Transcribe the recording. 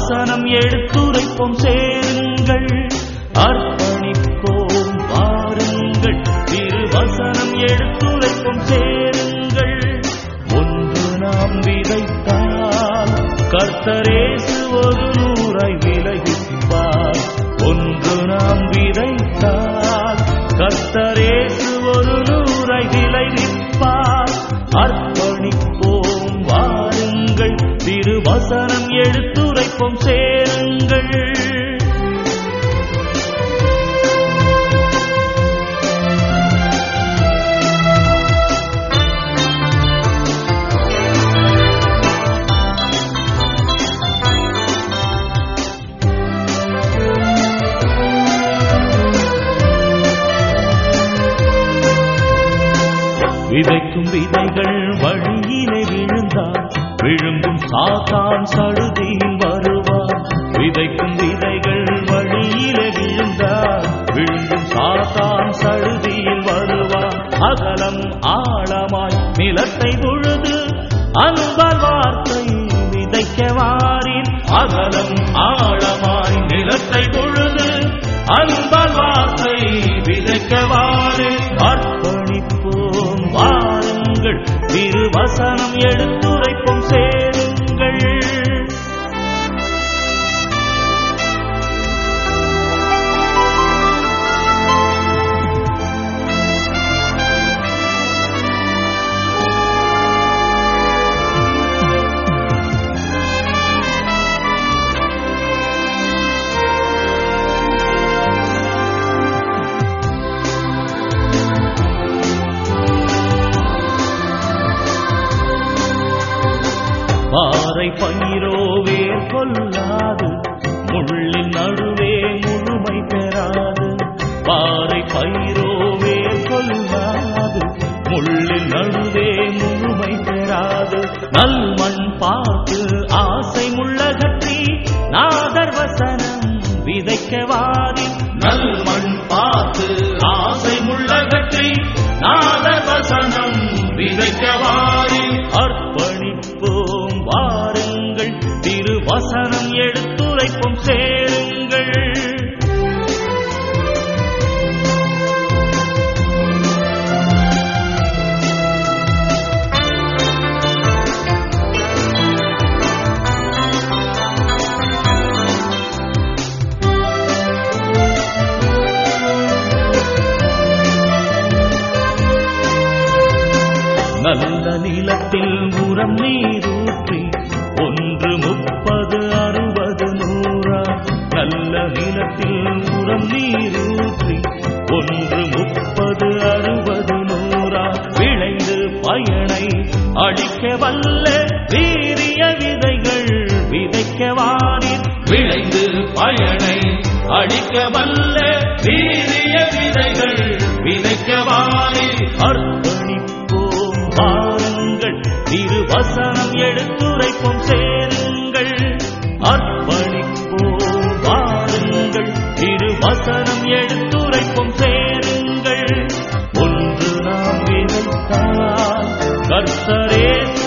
திருவசனம் எடுத்துரைப்போம் சேருங்கள் அர்ப்பணிப்போம் வாருங்கள் திருவசனம் எடுத்துரைப்போம் சேருங்கள் ஒன்று நாம் விதைத்தால் கர்த்தரேசு ஒரு நூறாய் விலகிப்பார் ஒன்று நாம் விதைத்தால் கர்த்தரேசு ஒரு நூறாய் விளைவிப்பார் அர்ப்பணிப்போம் வாருங்கள் திருவசனம் எடுத்துரைப்போம் சேருங்கள் விதைக்கும் விதைகள் வழியிலே விழுந்தால் விழுங்கும் சாத்தான் சடுதியில் வருவார் விதைக்கும் விதைகள் வழியிலே விழுந்தால் விழுங்கும் சாத்தான் சடுதியில் வருவார் அகலம் ஆழமாய் நிலத்தை உழுது அன்பால் வார்த்தை விதைக்க வாரின் அகலம் ஆழமாய் நிலத்தை உழுது அன்பால் வார்த்தை விதைக்க வாரின் அர்ப்பணிப்போம் வாருங்கள் திருவசனம் எடுத்துரைப்போம் சேருங்கள் பாறை பயிரோ வேர் கொள்ளாது முள்ளின் நடுவே முழுமை பெறாது பாறை பயிரோ வேர் கொள்ளாது முள்ளின் நடுவே முழுமை பெறாது நல் மண் பார்த்து ஆசை முள்ளகற்றி நாதர் வசனம் விதைக்க வாரி நல் மண் பார்த்து ஆசை முள்ளகற்றி நாதர் வசனம் விதைக்க வாரி அர்ப்பணிப்போம் வாருங்கள் திருவசனம் எடுத்துரைப்போம் சேருங்கள் நல்ல நிலத்தில் உரம் நீரூற்றி ஒன்று முப்பது அறுபது நூறா நல்ல நிலத்தில் உரம் நீரூற்றி ஒன்று முப்பது அறுபது நூறா விளைந்து பயனை அழிக்க வல்ல வீரிய விதைகள் விதைக்க வாரில் விளைந்து பயனை அழிக்க வல்ல வீரிய விதைகள் விதைக்க வாரில் அர்ப்பணிப்போம் வாருங்கள் திருவசனம் எடுத்துரைப்போம் சேருங்கள் அர்ப்பணிப்போம் வாருங்கள் திருவசனம் எடுத்துரைப்போம் சேருங்கள் ஒன்று நாம் விதைத்தால் கர்த்தரே